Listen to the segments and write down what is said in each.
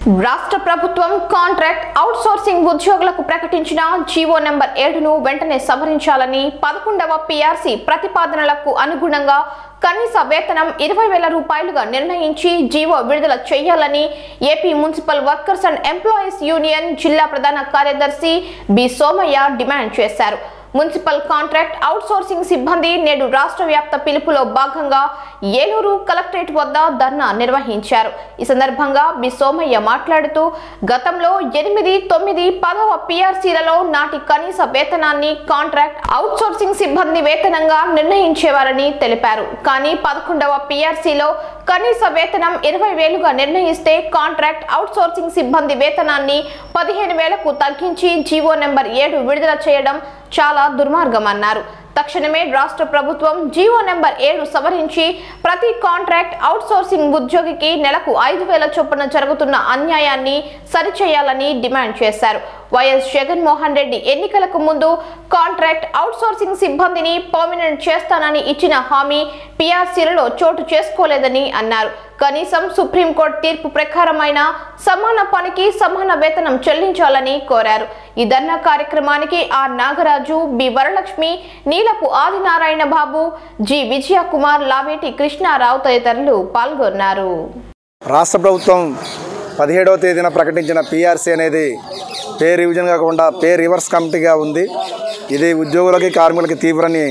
రాష్ట్ర ప్రభుత్వం contract outsourcing ఉద్యోగులకు ప్రకటించిన జీవో నెంబర్ ఏడును వెంటనే సవరించాలని పదకొండవ పిఆర్సీ ప్రతిపాదనలకు అనుగుణంగా కనీస వేతనం ఇరవై వేల రూపాయలుగా నిర్ణయించి జీవో విడుదల చేయాలని AP municipal workers and employees union జిల్లా ప్రధాన కార్యదర్శి బి సోమయ్య డిమాండ్ చేశారు మున్సిపల్ కాంట్రాక్ట్ అవుట్సోర్సింగ్ సిబ్బంది నేడు రాష్ట్ర వ్యాప్త పిలుపులో భాగంగా ఏలూరు కలెక్టరేట్ వద్ద ధర్నా నిర్వహించారు ఈ సందర్భంగా బి సోమయ్య మాట్లాడుతూ గతంలో ఎనిమిది తొమ్మిది పదవ పిఆర్సీలలో నాటి కనీస వేతనాన్ని కాంట్రాక్ట్ అవుట్సోర్సింగ్ సిబ్బంది వేతనంగా నిర్ణయించేవారని తెలిపారు కానీ పదకొండవ పిఆర్సీలో కనీస వేతనం ఇరవై వేలుగా నిర్ణయిస్తే కాంట్రాక్ట్ అవుట్సోర్సింగ్ సిబ్బంది వేతనాన్ని పదిహేను వేలకు తగ్గించి జీవో నెంబర్ ఏడు విడుదల చేయడం చాలా దుర్మార్గమన్నారు తక్షణమే రాష్ట్ర ప్రభుత్వం జీవో నెంబర్ ఏడు సవరించి ప్రతి కాంట్రాక్ట్ అవుట్సోర్సింగ్ ఉద్యోగికి నెలకు ఐదు వేల చొప్పున జరుగుతున్న అన్యాయాన్ని సరిచేయాలని డిమాండ్ చేశారు వైఎస్ జగన్మోహన్ రెడ్డి ఎన్నికలకు ముందు కాంట్రాక్ట్ అవుట్సోర్సింగ్ సిబ్బందిని పర్మనెంట్ చేస్తానని ఇచ్చిన హామీ పిఆర్సీలలో చోటు చేసుకోలేదని అన్నారు కనీసం సుప్రీంకోర్టు తీర్పు ప్రకారమైన సమాన పనికి సమాన వేతనం చెల్లించాలని కోరారు ఈ ధర్నా కార్యక్రమానికి are Nagaraju B Varalakshmi Neelapu Adinarayana Babu G Vijaya Kumar Laveti Krishnarao తదితరులు పాల్గొన్నారు రాష్ట్ర ప్రభుత్వం పదిహేడవ తేదీన ప్రకటించిన పిఆర్సీ అనేది పే రివిజన్ కాకుండా పే రివర్స్ కమిటీగా ఉంది ఇది ఉద్యోగులకి కార్మికులకి తీవ్రని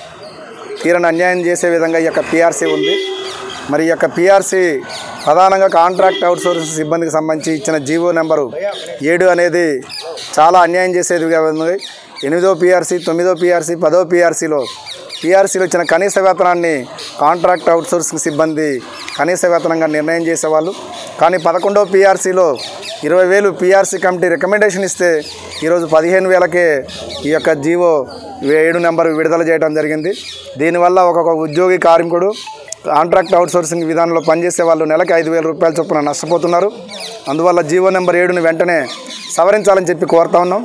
తీరని అన్యాయం చేసే విధంగా ఈ యొక్క పిఆర్సీ ఉంది మరి ఈ యొక్క పిఆర్సీ ప్రధానంగా కాంట్రాక్ట్ అవుట్సోర్సింగ్ సిబ్బందికి సంబంధించి ఇచ్చిన జీవో నెంబరు ఏడు అనేది చాలా అన్యాయం చేసేదిగా ఉంది ఎనిమిదో పిఆర్సీ తొమ్మిదో పిఆర్సీ పదో పిఆర్సీలో పిఆర్సీలో ఇచ్చిన కనీస వేతనాన్ని కాంట్రాక్ట్ అవుట్సోర్సింగ్ సిబ్బంది కనీస వేతనంగా నిర్ణయం చేసేవాళ్ళు కానీ పదకొండో పిఆర్సీలో ఇరవై వేలు పిఆర్సీ కమిటీ రికమెండేషన్ ఇస్తే ఈరోజు పదిహేను వేలకే ఈ యొక్క జీవో ఏడు నెంబర్ విడుదల చేయడం జరిగింది దీనివల్ల ఒక్కొక్క ఉద్యోగి కార్మికుడు కాంట్రాక్ట్ అవుట్సోర్సింగ్ విధానంలో పనిచేసే వాళ్ళు నెలకి ఐదు వేల రూపాయల చొప్పున నష్టపోతున్నారు అందువల్ల జీవో నెంబర్ ఏడుని వెంటనే సవరించాలని చెప్పి కోరుతా ఉన్నాం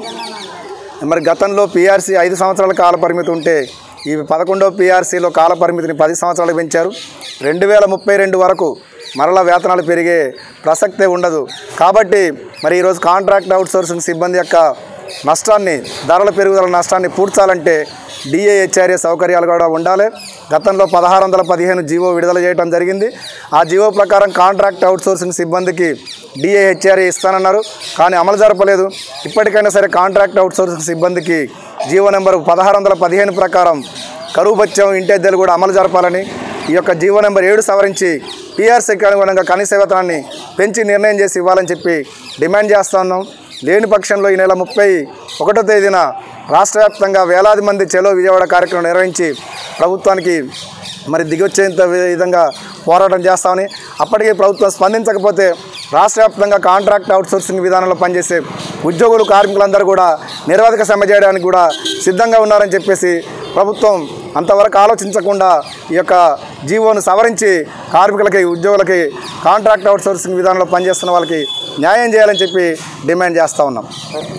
మరి గతంలో పీఆర్సీ ఐదు సంవత్సరాల కాల పరిమితి ఉంటే ఈ పదకొండో పీఆర్సీలో కాల పరిమితిని పది సంవత్సరాలకు పెంచారు రెండు వేల ముప్పై రెండు వరకు మరలా వేతనాలు పెరిగే ప్రసక్తే ఉండదు కాబట్టి మరి ఈరోజు కాంట్రాక్ట్ అవుట్సోర్సింగ్ సిబ్బంది యొక్క నష్టాన్ని ధరల పెరుగుదల నష్టాన్ని పూడ్చాలంటే డిఏహెచ్ఆర్ఏ సౌకర్యాలు కూడా ఉండాలి గతంలో పదహారు వందల పదిహేను జీవో విడుదల చేయడం జరిగింది ఆ జీవో ప్రకారం కాంట్రాక్ట్ అవుట్సోర్సింగ్ సిబ్బందికి డిఏహెచ్ఆర్ఏ ఇస్తానన్నారు కానీ అమలు జరపలేదు ఇప్పటికైనా సరే కాంట్రాక్ట్ అవుట్సోర్సింగ్ సిబ్బందికి జీవో నెంబర్ పదహారు వందల పదిహేను ప్రకారం కరువు బత్యం ఇంటెద్దెలు కూడా అమలు జరపాలని ఈ యొక్క జీవో నెంబర్ ఏడు సవరించి పీఆర్సీకి అనుగుణంగా కనీస వేతనాన్ని పెంచి నిర్ణయం చేసి ఇవ్వాలని చెప్పి డిమాండ్ చేస్తా ఉన్నాం లేని పక్షంలో ఈ నెల ముప్పై ఒకటో తేదీన రాష్ట్ర వ్యాప్తంగా వేలాది మంది చెలో విజయవాడ కార్యక్రమం నిర్వహించి ప్రభుత్వానికి మరి దిగొచ్చేంత విధంగా పోరాటం చేస్తామని అప్పటికీ ప్రభుత్వం స్పందించకపోతే రాష్ట్ర వ్యాప్తంగా కాంట్రాక్ట్ అవుట్సోర్సింగ్ విధానంలో పనిచేసే ఉద్యోగులు కార్మికులందరూ కూడా నిరవధిక సమ్మె చేయడానికి కూడా సిద్ధంగా ఉన్నారని చెప్పేసి ప్రభుత్వం అంతవరకు ఆలోచించకుండా ఈ యొక్క జీవోను సవరించి కార్మికులకి ఉద్యోగులకి కాంట్రాక్ట్ అవుట్సోర్సింగ్ విధానంలో పనిచేస్తున్న వాళ్ళకి న్యాయం చేయాలని చెప్పి డిమాండ్ చేస్తూ ఉన్నాం